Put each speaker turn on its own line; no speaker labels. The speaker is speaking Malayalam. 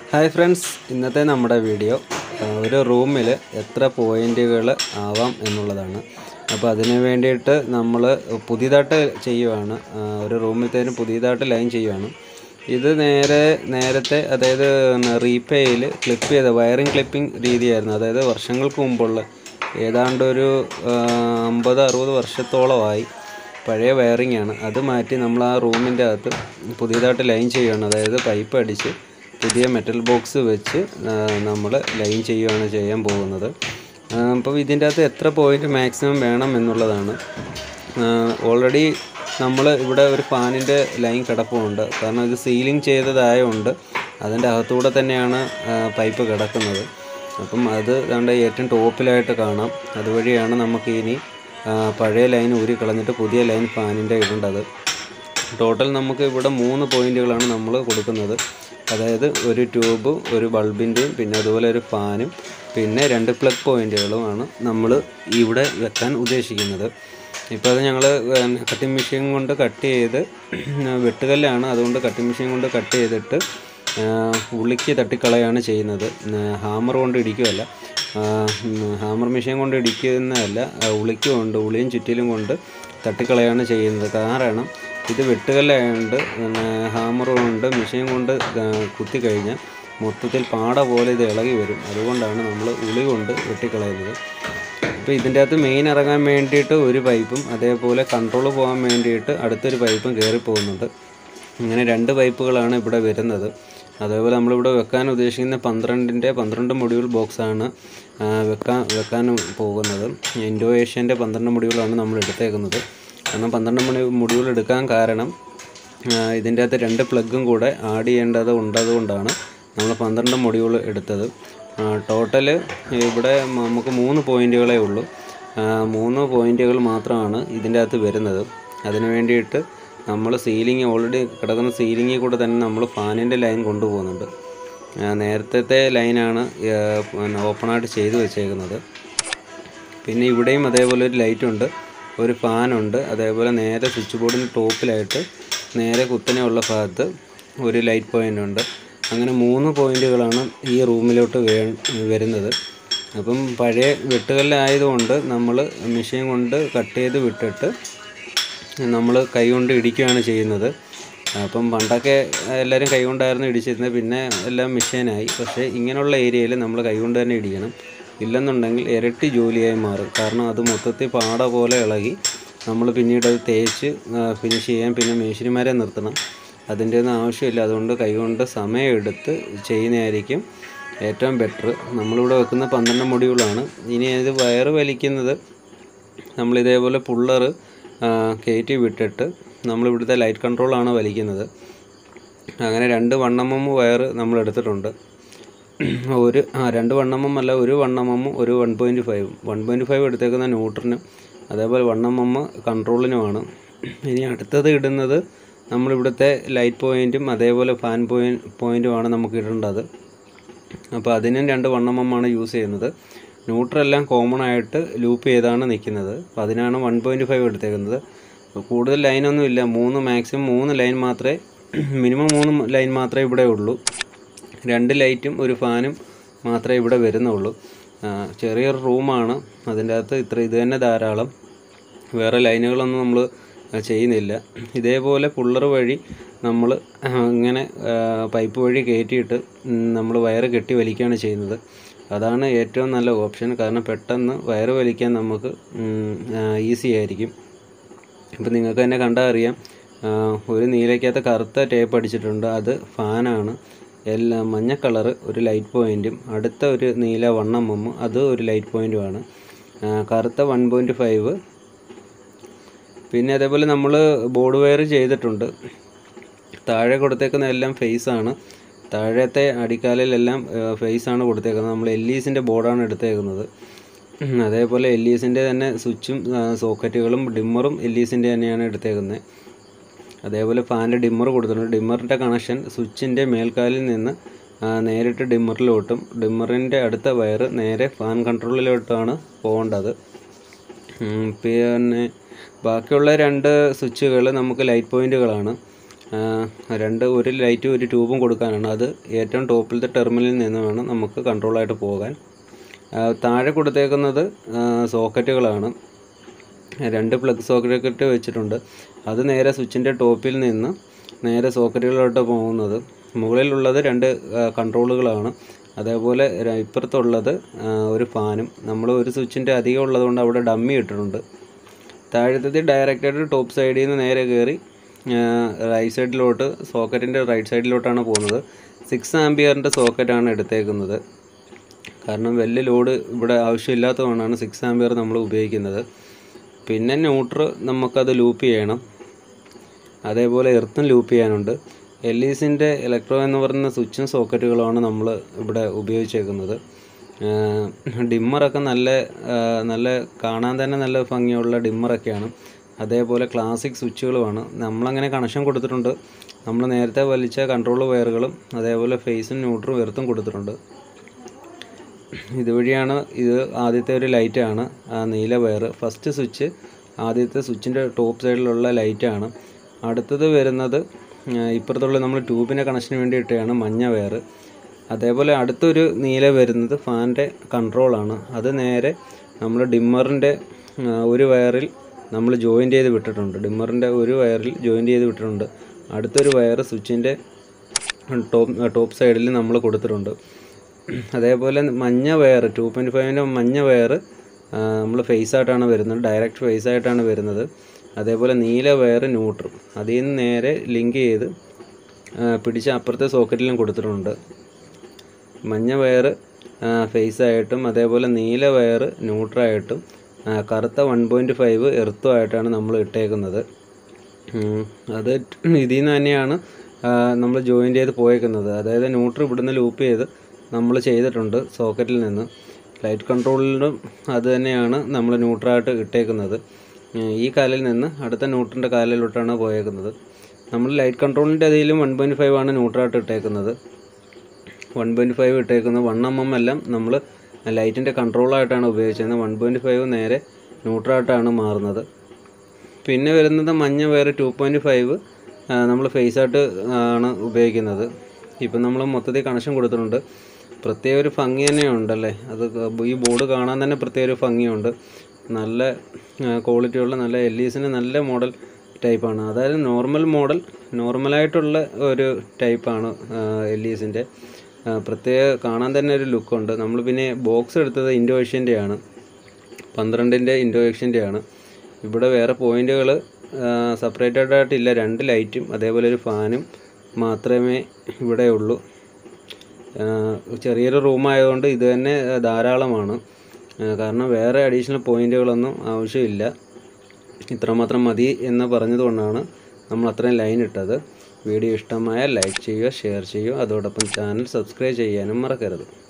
ഹായ് ഫ്രണ്ട്സ് ഇന്നത്തെ നമ്മുടെ വീഡിയോ ആ, ഒരു റൂമിൽ എത്ര പോയിൻ്റുകൾ ആവാം എന്നുള്ളതാണ് അപ്പോൾ അതിന് വേണ്ടിയിട്ട് നമ്മൾ പുതിയതായിട്ട് ചെയ്യുവാണ് ആ, ഒരു റൂമിലത്തേനും പുതിയതായിട്ട് ലൈൻ ചെയ്യുവാണ് ഇത് നേരെ നേരത്തെ അതായത് റീപേയിൽ ക്ലിപ്പ് ചെയ്ത വയറിംഗ് ക്ലിപ്പിംഗ് രീതിയായിരുന്നു അതായത് വർഷങ്ങൾക്ക് മുമ്പുള്ള ഏതാണ്ട് ഒരു ആ, അമ്പത് അറുപത് വർഷത്തോളമായി പഴയ വയറിംഗ് ആണ് അത് മാറ്റി നമ്മൾ ആ റൂമിൻ്റെ അകത്ത് പുതിയതായിട്ട് ലൈൻ ചെയ്യുകയാണ് അതായത് പൈപ്പ് അടിച്ച് പുതിയ മെറ്റൽ ബോക്സ് വെച്ച് നമ്മൾ ലൈൻ ചെയ്യുകയാണ് ചെയ്യാൻ പോകുന്നത് അപ്പോൾ ഇതിൻ്റെ അകത്ത് എത്ര പോയിൻ്റ് മാക്സിമം വേണം എന്നുള്ളതാണ് ഓൾറെഡി നമ്മൾ ഇവിടെ ഒരു ഫാനിൻ്റെ ലൈൻ കിടപ്പുണ്ട് കാരണം ഇത് സീലിംഗ് ചെയ്തതായതുകൊണ്ട് അതിൻ്റെ അകത്തൂടെ തന്നെയാണ് ആ, പൈപ്പ് കിടക്കുന്നത് അപ്പം അത് ദാണ്ട് ഏറ്റവും ടോപ്പിലായിട്ട് കാണാം അതുവഴിയാണ് നമുക്ക് ഇനി ആ, പഴയ ലൈൻ ഊരി കളഞ്ഞിട്ട് പുതിയ ലൈൻ ഫാനിൻ്റെ ഇടേണ്ടത് ടോട്ടൽ നമുക്ക് ഇവിടെ മൂന്ന് പോയിന്റുകളാണ് നമ്മൾ കൊടുക്കുന്നത് അതായത് ഒരു ട്യൂബും ഒരു ബൾബിൻ്റെയും പിന്നെ അതുപോലെ ഒരു ഫാനും പിന്നെ രണ്ട് പ്ലഗ് പോയിന്റുകളുമാണ് നമ്മൾ ഇവിടെ വെക്കാൻ ഉദ്ദേശിക്കുന്നത് ഇപ്പോൾ അത് ഞങ്ങൾ കട്ടിംഗ് മെഷീൻ കൊണ്ട് കട്ട് ചെയ്ത് വെട്ടുകല്ലാണ് അതുകൊണ്ട് കട്ടിംഗ് മെഷീൻ കൊണ്ട് കട്ട് ചെയ്തിട്ട് ആ, ഉളിക്ക് തട്ടിക്കളയാണ് ചെയ്യുന്നത് ഹാമർ കൊണ്ട് ഇടിക്കുകയല്ല ഹാമർ മെഷീൻ കൊണ്ട് ഇടിക്കുന്നതല്ല ആ, ഉളിക്ക് കൊണ്ട് ഉളിയും ചുറ്റിലും കൊണ്ട് തട്ടിക്കളയാണ് ചെയ്യുന്നത് കാരണം ഇത് വെട്ടുകല്ലായതുകൊണ്ട് പിന്നെ ഹാമർ കൊണ്ട് മെഷീൻ കൊണ്ട് ആ, കുത്തി കഴിഞ്ഞാൽ മൊത്തത്തിൽ പാട പോലെ ഇത് ഇളകി വരും അതുകൊണ്ടാണ് നമ്മൾ ഉളി കൊണ്ട് വെട്ടിക്കളയുന്നത് അപ്പോൾ ഇതിൻ്റെ അകത്ത് മെയിൻ ഇറങ്ങാൻ വേണ്ടിയിട്ട് ഒരു പൈപ്പും അതേപോലെ കൺട്രോൾ പോകാൻ വേണ്ടിയിട്ട് അടുത്തൊരു പൈപ്പും കയറി പോകുന്നുണ്ട് ഇങ്ങനെ രണ്ട് പൈപ്പുകളാണ് ഇവിടെ വരുന്നത് അതേപോലെ നമ്മളിവിടെ വെക്കാൻ ഉദ്ദേശിക്കുന്ന പന്ത്രണ്ടിൻ്റെ പന്ത്രണ്ട് മൊഡ്യൂൾ ബോക്സാണ് ആ, വെക്കാൻ വെക്കാൻ പോകുന്നത് ഇൻഡോ ഏഷ്യൻ്റെ പന്ത്രണ്ട് മൊഡ്യൂളാണ് നമ്മൾ എടുത്തേക്കുന്നത് കാരണം പന്ത്രണ്ട് മണി മൊഡ്യൂൾ എടുക്കാൻ കാരണം ആ, ഇതിൻ്റെ അകത്ത് രണ്ട് പ്ലഗും കൂടെ ആഡ് ചെയ്യേണ്ടത് ഉണ്ടതുകൊണ്ടാണ് നമ്മൾ പന്ത്രണ്ട് മൊഡ്യൂൾ എടുത്തത് ടോട്ടൽ ഇവിടെ നമുക്ക് മൂന്ന് പോയിൻറ്റുകളേ ഉള്ളൂ ആ, മൂന്ന് പോയിൻറ്റുകൾ മാത്രമാണ് ഇതിൻ്റെ അകത്ത് വരുന്നത് അതിന് വേണ്ടിയിട്ട് നമ്മൾ സീലിംഗ് ഓൾറെഡി കിടക്കുന്ന സീലിങ്ങിൽ കൂടെ തന്നെ നമ്മൾ ഫാനിൻ്റെ ലൈൻ കൊണ്ടുപോകുന്നുണ്ട് ആ, നേരത്തെ ലൈനാണ് ഓപ്പണായിട്ട് ചെയ്തു വെച്ചേക്കുന്നത് പിന്നെ ഇവിടെയും അതേപോലെ ഒരു ലൈറ്റ് ഉണ്ട് ഒരു ഫാനുണ്ട് അതേപോലെ നേരെ സ്വിച്ച് ബോർഡിന് ടോപ്പിലായിട്ട് നേരെ കുത്തനെ ഉള്ള ഭാഗത്ത് ഒരു ലൈറ്റ് പോയിൻ്റ് ഉണ്ട് അങ്ങനെ മൂന്ന് പോയിൻ്റുകളാണ് ഈ റൂമിലോട്ട് വേ വരുന്നത് അപ്പം പഴയ വെട്ടുകല്ലായതുകൊണ്ട് നമ്മൾ മെഷീൻ കൊണ്ട് കട്ട് ചെയ്ത് വിട്ടിട്ട് നമ്മൾ കൈ കൊണ്ട് ഇടിക്കുകയാണ് ചെയ്യുന്നത് അപ്പം പണ്ടൊക്കെ എല്ലാവരും കൈ കൊണ്ടായിരുന്നു ഇടിച്ചിരുന്നത് പിന്നെ എല്ലാം മെഷീനായി പക്ഷേ ഇങ്ങനെയുള്ള ഏരിയയിൽ നമ്മൾ കൈ കൊണ്ട് തന്നെ ഇടിക്കണം ഇല്ലെന്നുണ്ടെങ്കിൽ ഇരട്ടി ജോലിയായി മാറും കാരണം അത് മൊത്തത്തിൽ പാട പോലെ ഇളകി നമ്മൾ പിന്നീട് അത് തേച്ച് ഫിനിഷ് ചെയ്യാൻ പിന്നെ മേശിരിമാരെ നിർത്തണം അതിൻ്റെ ഒന്നും ആവശ്യമില്ല അതുകൊണ്ട് കൈകൊണ്ട് സമയമെടുത്ത് ചെയ്യുന്നതായിരിക്കും ഏറ്റവും ബെറ്റർ നമ്മളിവിടെ വെക്കുന്ന പന്ത്രണ്ട് മൊഡ്യൂളാണ് ഇനി ഇത് വയറ് വലിക്കുന്നത് നമ്മൾ ഇതേപോലെ പുള്ളർ കയറ്റി വിട്ടിട്ട് നമ്മളിവിടുത്തെ ലൈറ്റ് കൺട്രോളാണ് വലിക്കുന്നത് അങ്ങനെ രണ്ട് വണ്ണമ്മ വയർ നമ്മൾ എടുത്തിട്ടുണ്ട് ഒരു ആ രണ്ട് വണ്ണമ്മ അല്ല ഒരു വണ്ണമ്മ ഒരു one point five one point five എടുത്തേക്കുന്ന ന്യൂട്രനും അതേപോലെ വണ്ണമ്മ കൺട്രോളിനുമാണ് ഇനി അടുത്തത് ഇടുന്നത് നമ്മളിവിടുത്തെ ലൈറ്റ് പോയിൻറ്റും അതേപോലെ ഫാൻ പോയിൻറ്റ് പോയിൻറ്റുമാണ് നമുക്ക് ഇടേണ്ടത് അപ്പോൾ അതിനും രണ്ട് വണ്ണമ്മമാണ് യൂസ് ചെയ്യുന്നത് ന്യൂട്രെല്ലാം കോമൺ ആയിട്ട് ലൂപ്പ് ചെയ്താണ് നിൽക്കുന്നത് അപ്പോൾ അതിനാണ് വൺ പോയിൻറ്റ് ഫൈവ് എടുത്തേക്കുന്നത് അപ്പോൾ കൂടുതൽ ലൈനൊന്നും ഇല്ല മൂന്ന് മാക്സിമം മൂന്ന് ലൈൻ മാത്രമേ മിനിമം മൂന്ന് ലൈൻ മാത്രമേ ഇവിടെ ഉള്ളൂ രണ്ട് ലൈറ്റും ഒരു ഫാനും മാത്രമേ ഇവിടെ വരുന്നുള്ളൂ ആ, ചെറിയൊരു റൂമാണ് അതിൻ്റെ അകത്ത് ഇത്ര ഇത് തന്നെ ധാരാളം വേറെ ലൈനുകളൊന്നും നമ്മൾ ചെയ്യുന്നില്ല ഇതേപോലെ പുള്ളർ വഴി നമ്മൾ ഇങ്ങനെ ആ, പൈപ്പ് വഴി കയറ്റിയിട്ട് നമ്മൾ വയറ് കെട്ടി വലിക്കുകയാണ് ചെയ്യുന്നത് അതാണ് ഏറ്റവും നല്ല ഓപ്ഷൻ കാരണം പെട്ടെന്ന് വയറ് വലിക്കാൻ നമുക്ക് ഈസി ആയിരിക്കും ഇപ്പം നിങ്ങൾക്ക് തന്നെ കണ്ടാൽ അറിയാം ആ, ഒരു നീലയ്ക്കകത്ത് കറുത്ത ടേപ്പ് അടിച്ചിട്ടുണ്ട് അത് ഫാനാണ് എല്ലാം മഞ്ഞ കളറ് ഒരു ലൈറ്റ് പോയിൻറ്റും അടുത്ത ഒരു നീല വണ്ണം മമ്മ് അത് ഒരു ലൈറ്റ് പോയിൻറ്റുമാണ് കറുത്ത വൺ പോയിൻറ്റ് ഫൈവ് പിന്നെ അതേപോലെ നമ്മൾ ബോർഡ് വയർ ചെയ്തിട്ടുണ്ട് താഴെ കൊടുത്തേക്കുന്ന എല്ലാം ഫേസ് ആണ് താഴത്തെ അടിക്കാലിലെല്ലാം ഫേസ് ആണ് കൊടുത്തേക്കുന്നത് നമ്മൾ എൽ ഇസിൻ്റെ ബോർഡാണ് എടുത്തേക്കുന്നത് ഉം, അതേപോലെ എൽ ഇസിൻ്റെ തന്നെ സ്വിച്ചും സോക്കറ്റുകളും ഡിമ്മറും എൽ ഇസിൻ്റെ തന്നെയാണ് എടുത്തേക്കുന്നത് അതേപോലെ ഫാനിൻ്റെ ഡിമ്മർ കൊടുത്തിട്ടുണ്ട് ഡിമ്മറിൻ്റെ കണക്ഷൻ സ്വിച്ചിൻ്റെ മേൽക്കാലിൽ നിന്ന് ആ, നേരിട്ട് ഡിമ്മറിലോട്ടും ഡിമ്മറിൻ്റെ അടുത്ത വയർ നേരെ ഫാൻ കൺട്രോളിലോട്ടാണ് പോകേണ്ടത് ഉം, പിന്നെ ബാക്കിയുള്ള രണ്ട് സ്വിച്ചുകൾ നമുക്ക് ലൈറ്റ് പോയിൻറ്റുകളാണ് രണ്ട് ഒരു ലൈറ്റും ഒരു ട്യൂബും കൊടുക്കാനാണ് അത് ഏറ്റവും ടോപ്പിലത്തെ ടെർമിനലിൽ നിന്ന് വേണം നമുക്ക് കൺട്രോളായിട്ട് പോകാൻ ആ, താഴെ കൊടുത്തേക്കുന്നത് ആ, സോക്കറ്റുകളാണ് രണ്ട് പ്ലഗ് സോക്കറ്റ് വെച്ചിട്ടുണ്ട് അത് നേരെ സ്വിച്ചിൻ്റെ ടോപ്പിൽ നിന്ന് നേരെ സോക്കറ്റുകളിലോട്ട് പോകുന്നത് മുകളിലുള്ളത് രണ്ട് ആ, കൺട്രോളുകളാണ് അതേപോലെ ര- ഇപ്പുറത്തുള്ളത് ആ, ഒരു ഫാനും നമ്മൾ ഒരു സ്വിച്ചിൻ്റെ അധികം ഉള്ളതുകൊണ്ട് അവിടെ ഡമ്മി ഇട്ടിട്ടുണ്ട് താഴത്തെ ഡയറക്റ്റായിട്ട് ടോപ്പ് സൈഡിൽ നിന്ന് നേരെ കയറി റൈറ്റ് സൈഡിലോട്ട് സോക്കറ്റിൻ്റെ റൈറ്റ് സൈഡിലോട്ടാണ് പോകുന്നത് സിക്സ് ആംബിയറിൻ്റെ സോക്കറ്റാണ് എടുത്തേക്കുന്നത് കാരണം വലിയ ലോഡ് ഇവിടെ ആവശ്യമില്ലാത്തതുകൊണ്ടാണ് സിക്സ് ആംബിയർ നമ്മൾ ഉപയോഗിക്കുന്നത് പിന്നെ ന്യൂട്രൽ നമുക്കത് ലൂപ്പ് ചെയ്യണം അതേപോലെ എർത്തും ലൂപ്പ് ചെയ്യാനുണ്ട് എൽ ഇ സിൻ്റെ ഇലക്ട്രോ എന്ന് പറയുന്ന സ്വിച്ചും സോക്കറ്റുകളുമാണ് നമ്മൾ ഇവിടെ ഉപയോഗിച്ചേക്കുന്നത് ഡിമ്മറൊക്കെ നല്ല ആ, നല്ല കാണാൻ തന്നെ നല്ല ഭംഗിയുള്ള ഡിമ്മറൊക്കെയാണ് അതേപോലെ ക്ലാസിക് സ്വിച്ചുകളുമാണ് നമ്മളങ്ങനെ കണക്ഷൻ കൊടുത്തിട്ടുണ്ട് നമ്മൾ നേരത്തെ വലിച്ച കൺട്രോൾ വയറുകളും അതേപോലെ ഫേസും ന്യൂട്രും എർത്തും കൊടുത്തിട്ടുണ്ട് ഇതുവഴിയാണ് ഇത് ആദ്യത്തെ ഒരു ലൈറ്റാണ് ആ നീല വയർ ഫസ്റ്റ് സ്വിച്ച് ആദ്യത്തെ സ്വിച്ചിൻ്റെ ടോപ്പ് സൈഡിലുള്ള ലൈറ്റാണ് അടുത്തത് വരുന്നത് ആ, ഇപ്പുറത്തുള്ള നമ്മൾ ട്യൂബിൻ്റെ കണക്ഷന് വേണ്ടി ഇട്ടതാണ് മഞ്ഞ വയർ അതേപോലെ അടുത്തൊരു നീല വരുന്നത് ഫാനിൻ്റെ കൺട്രോളാണ് അത് നേരെ നമ്മൾ ഡിമ്മറിൻ്റെ ഒരു വയറിൽ നമ്മൾ ജോയിൻ്റ് ചെയ്ത് വിട്ടിട്ടുണ്ട് ഡിമ്മറിൻ്റെ ഒരു വയറിൽ ജോയിൻ്റ് ചെയ്ത് വിട്ടിട്ടുണ്ട് അടുത്തൊരു വയർ സ്വിച്ചിൻ്റെ ടോപ്പ് ടോപ്പ് സൈഡിൽ നമ്മൾ കൊടുത്തിട്ടുണ്ട് അതേപോലെ മഞ്ഞ വയർ ടു പോയിൻറ്റ് ഫൈവിൻ്റെ മഞ്ഞ വയർ നമ്മൾ ഫേസ് ആയിട്ടാണ് വരുന്നത് ഡയറക്റ്റ് ഫേസ് ആയിട്ടാണ് വരുന്നത് അതേപോലെ നീല വയർ ന്യൂട്രും അതിൽ നിന്ന് നേരെ ലിങ്ക് ചെയ്ത് ആ, പിടിച്ച് അപ്പുറത്തെ സോക്കറ്റിലും കൊടുത്തിട്ടുണ്ട് മഞ്ഞ വയർ ഫേസ് ആയിട്ടും അതേപോലെ നീല വയർ ന്യൂട്രായിട്ടും ആ, കറുത്ത വൺ പോയിൻറ്റ് ഫൈവ് എർത്തും ആയിട്ടാണ് നമ്മൾ ഇട്ടേക്കുന്നത് ഉം, അത് ഇതിൽ നിന്ന് തന്നെയാണ് നമ്മൾ ജോയിൻ ചെയ്ത് പോയേക്കുന്നത് അതായത് ന്യൂട്രൽ ഇവിടുന്ന് ലൂപ്പ് ചെയ്ത് നമ്മൾ ചെയ്തിട്ടുണ്ട് സോക്കറ്റിൽ നിന്ന് ലൈറ്റ് കൺട്രോളിലും അത് തന്നെയാണ് നമ്മൾ ന്യൂട്രായിട്ട് ഇട്ടേക്കുന്നത് ഉം, ഈ കാലിൽ നിന്ന് അടുത്ത ന്യൂട്രൻ്റെ കാലിലോട്ടാണ് പോയേക്കുന്നത് നമ്മൾ ലൈറ്റ് കൺട്രോളിൻ്റെ അതിലും വൺ പോയിൻറ്റ് ഫൈവ് ആണ് ന്യൂട്രായിട്ട് ഇട്ടേക്കുന്നത് വൺ പോയിൻറ്റ് ഫൈവ് ഇട്ടേക്കുന്നത് വൺ എം എം എല്ലാം നമ്മൾ ലൈറ്റിൻ്റെ കൺട്രോളായിട്ടാണ് ഉപയോഗിച്ചത് വൺ പോയിൻറ്റ് ഫൈവ് നേരെ ന്യൂട്രായിട്ടാണ് മാറുന്നത് പിന്നെ വരുന്നത് മഞ്ഞ വേറെ ടു പോയിൻറ്റ് ഫൈവ് നമ്മൾ ഫേസ് ആയിട്ട് ആണ് ഉപയോഗിക്കുന്നത് ഇപ്പം നമ്മൾ മൊത്തത്തിൽ കണക്ഷൻ കൊടുത്തിട്ടുണ്ട് പ്രത്യേക ഒരു ഭംഗി തന്നെയുണ്ടല്ലേ അത് ക- ഈ ബോർഡ് കാണാൻ തന്നെ പ്രത്യേക ഒരു ഭംഗിയുണ്ട് നല്ല ക്വാളിറ്റിയുള്ള നല്ല എൽ ഇസിന് നല്ല മോഡൽ ടൈപ്പാണ് അതായത് നോർമൽ മോഡൽ നോർമലായിട്ടുള്ള ഒരു ടൈപ്പാണ് എൽ ഇസിൻ്റെ പ്രത്യേക കാണാൻ തന്നെ ഒരു ലുക്കുണ്ട് നമ്മൾ പിന്നെ ബോക്സ് എടുത്തത് ഇൻഡോവേഷ്യൻ്റെ ആണ് പന്ത്രണ്ടിൻ്റെ ഇൻഡോവേഷ്യൻ്റെ ആണ് ഇവിടെ വേറെ പോയിന്റുകൾ സെപ്പറേറ്റഡ് ആയിട്ടില്ല രണ്ട് ലൈറ്റും അതേപോലെ ഒരു ഫാനും മാത്രമേ ഇവിടെ ഉള്ളൂ ആ, ചെറിയൊരു റൂമായതുകൊണ്ട് ഇത് തന്നെ ആ, ധാരാളമാണ് ആ, കാരണം വേറെ അഡീഷണൽ പോയിന്റുകളൊന്നും ആവശ്യമില്ല ഇത്രമാത്രം മതി എന്ന് പറഞ്ഞതുകൊണ്ടാണ് നമ്മൾ അത്രയും ലൈൻ ഇട്ടത് വീഡിയോ ഇഷ്ടമായാൽ ലൈക്ക് ചെയ്യുക ഷെയർ ചെയ്യുക അതോടൊപ്പം ചാനൽ സബ്സ്ക്രൈബ് ചെയ്യാനും മറക്കരുത്